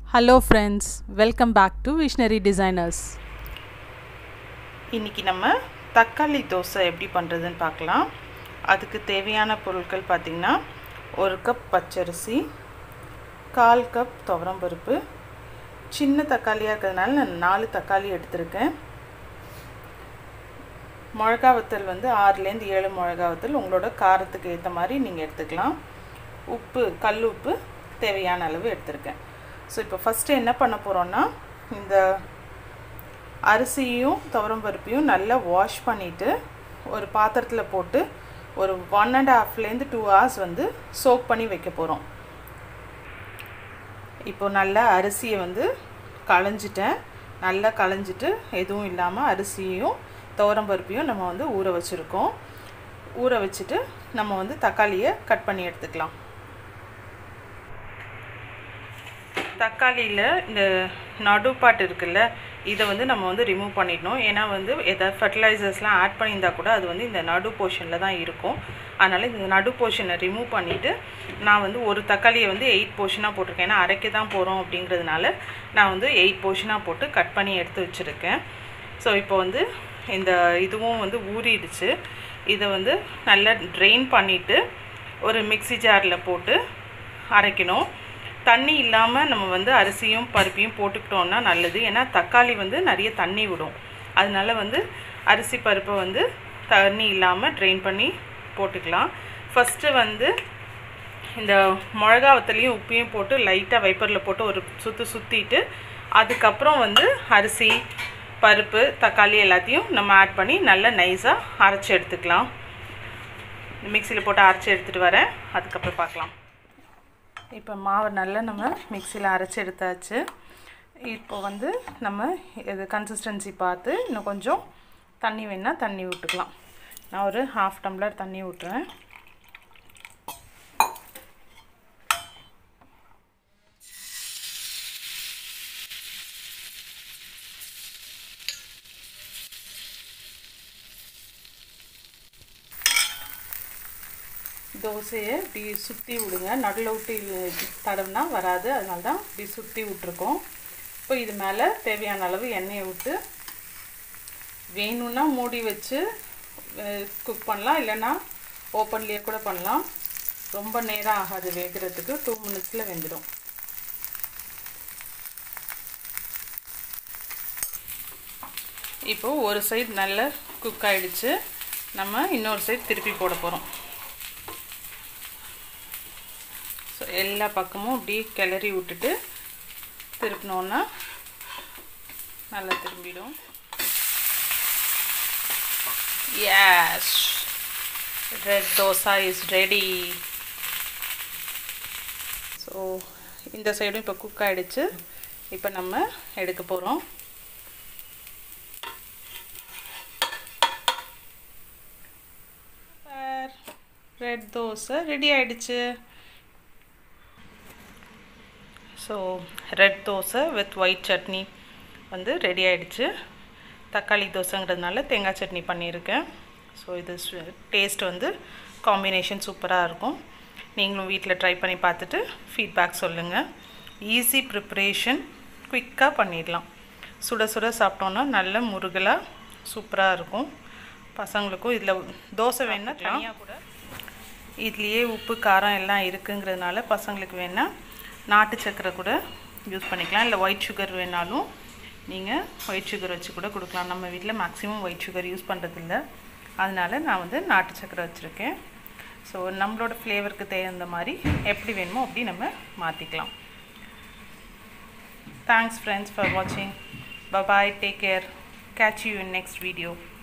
hello friends welcome back to visionary designers இன்றைக்கி நம்ம தக்காளி தோசை எப்படி பண்ணுறதுன்னு பார்க்கலாம் அதுக்கு தேவையான பொருட்கள் பார்த்திங்கன்னா ஒரு கப் பச்சரிசி கால் கப் துவரம்பருப்பு சின்ன தக்காளியாக இருக்கிறதுனால நான் நாலு தக்காளி எடுத்திருக்கேன் மிளகா வத்தல் வந்து ஆறுலேருந்து ஏழு மிளகா வத்தல் உங்களோட காரத்துக்கு ஏற்ற மாதிரி நீங்கள் எடுத்துக்கலாம் உப்பு கல் உப்பு தேவையான அளவு எடுத்திருக்கேன் ஸோ இப்போ ஃபஸ்ட்டு என்ன பண்ண போகிறோன்னா இந்த அரிசியும் துவரம்பருப்பையும் நல்லா வாஷ் பண்ணிவிட்டு ஒரு பாத்திரத்தில் போட்டு ஒரு ஒன் அண்ட் ஹாஃப்லேருந்து டூ ஹவர்ஸ் வந்து சோக் பண்ணி வைக்க போகிறோம் இப்போ நல்லா அரிசியை வந்து களைஞ்சிட்டேன் நல்லா களைஞ்சிட்டு எதுவும் இல்லாமல் அரிசியும் துவரம்பருப்பையும் நம்ம வந்து ஊற வச்சுருக்கோம் ஊற வச்சுட்டு நம்ம வந்து தக்காளியை கட் பண்ணி எடுத்துக்கலாம் தக்காளியில் இந்த நடுப்பாட்டு இருக்குல்ல இதை வந்து நம்ம வந்து ரிமூவ் பண்ணிடணும் ஏன்னா வந்து எதாவது ஃபர்டிலைசர்ஸ்லாம் ஆட் பண்ணியிருந்தா கூட அது வந்து இந்த நடு போர்ஷனில் தான் இருக்கும் அதனால் இந்த நடு போர்ஷனை ரிமூவ் பண்ணிவிட்டு நான் வந்து ஒரு தக்காளியை வந்து எயிட் போர்ஷனாக போட்டிருக்கேன் ஏன்னா அரைக்க தான் போகிறோம் அப்படிங்கிறதுனால நான் வந்து எயிட் போர்ஷனாக போட்டு கட் பண்ணி எடுத்து வச்சுருக்கேன் ஸோ இப்போ வந்து இந்த இதுவும் வந்து ஊறிடுச்சு இதை வந்து நல்லா ட்ரெயின் பண்ணிவிட்டு ஒரு மிக்சி ஜாரில் போட்டு அரைக்கணும் தண்ணி இல்லாமல் நம்ம வந்து அரிசியும் பருப்பையும் போட்டுக்கிட்டோம்னா நல்லது ஏன்னா தக்காளி வந்து நிறைய தண்ணி விடும் அதனால வந்து அரிசி பருப்பை வந்து தண்ணி இல்லாமல் ட்ரெயின் பண்ணி போட்டுக்கலாம் ஃபஸ்ட்டு வந்து இந்த மிளகா வத்தலையும் உப்பையும் போட்டு லைட்டாக வைப்பரில் போட்டு ஒரு சுற்று சுற்றிட்டு அதுக்கப்புறம் வந்து அரிசி பருப்பு தக்காளி எல்லாத்தையும் நம்ம ஆட் பண்ணி நல்லா நைஸாக அரைச்சி எடுத்துக்கலாம் மிக்சியில் போட்டு அரைச்சி எடுத்துகிட்டு வரேன் அதுக்கப்புறம் பார்க்கலாம் இப்போ மாவை நல்லா நம்ம மிக்சியில் அரைச்சி எடுத்தாச்சு இப்போ வந்து நம்ம இது கன்சிஸ்டன்சி பார்த்து இன்னும் கொஞ்சம் தண்ணி வேணால் தண்ணி விட்டுக்கலாம் நான் ஒரு ஹாஃப் டம்ளர் தண்ணி விட்டுறேன் தோசையை இப்படி சுற்றி விடுங்க நடுவில் விட்டு தடவுனா வராது அதனால தான் இப்படி சுற்றி விட்ருக்கோம் இப்போ இது மேலே தேவையான அளவு எண்ணெயை விட்டு வேணும்னா மூடி வச்சு குக் பண்ணலாம் இல்லைன்னா ஓப்பன்லேயே கூட பண்ணலாம் ரொம்ப நேரம் ஆகாது வேகிறதுக்கு டூ மினிட்ஸில் வெந்துடும் இப்போது ஒரு சைடு நல்லா குக் ஆகிடுச்சு நம்ம இன்னொரு சைடு திருப்பி போட போகிறோம் ஸோ எல்லா பக்கமும் இப்படி கிளறி விட்டுட்டு திருப்பினோன்னா நல்லா திரும்பிடும் yes red dosa is ready so இந்த சைடும் இப்போ குக் ஆகிடுச்சு இப்போ நம்ம எடுக்க போகிறோம் ரெட் தோசை ரெடி ஆகிடுச்சு so red dosa with white chutney வந்து ரெடி ஆகிடுச்சு தக்காளி தோசைங்கிறதுனால தேங்காய் சட்னி பண்ணியிருக்கேன் ஸோ இது டேஸ்ட் வந்து காம்பினேஷன் சூப்பராக இருக்கும் நீங்களும் வீட்டில் ட்ரை பண்ணி பார்த்துட்டு ஃபீட்பேக் சொல்லுங்கள் ஈஸி ப்ரிப்ரேஷன் குயிக்காக பண்ணிடலாம் சுட சுட சாப்பிட்டோன்னா நல்ல முருகலாக சூப்பராக இருக்கும் பசங்களுக்கும் இதில் தோசை வேணால் தனியாக கூட இதுலேயே உப்பு காரம் எல்லாம் இருக்குங்கிறதுனால பசங்களுக்கு வேணால் நாட்டு சக்கரை கூட யூஸ் பண்ணிக்கலாம் இல்லை ஒயிட் சுகர் வேணாலும் நீங்கள் ஒயிட் சுகர் வச்சு கூட கொடுக்கலாம் நம்ம வீட்டில் மேக்ஸிமம் ஒயிட் சுகர் யூஸ் பண்ணுறதில்ல அதனால் நான் வந்து நாட்டு சக்கரை வச்சுருக்கேன் ஸோ நம்மளோட ஃப்ளேவருக்கு தகுந்த மாதிரி எப்படி வேணுமோ அப்படி நம்ம மாற்றிக்கலாம் தேங்க்ஸ் ஃப்ரெண்ட்ஸ் ஃபார் வாட்சிங் bye bye take care catch you in next video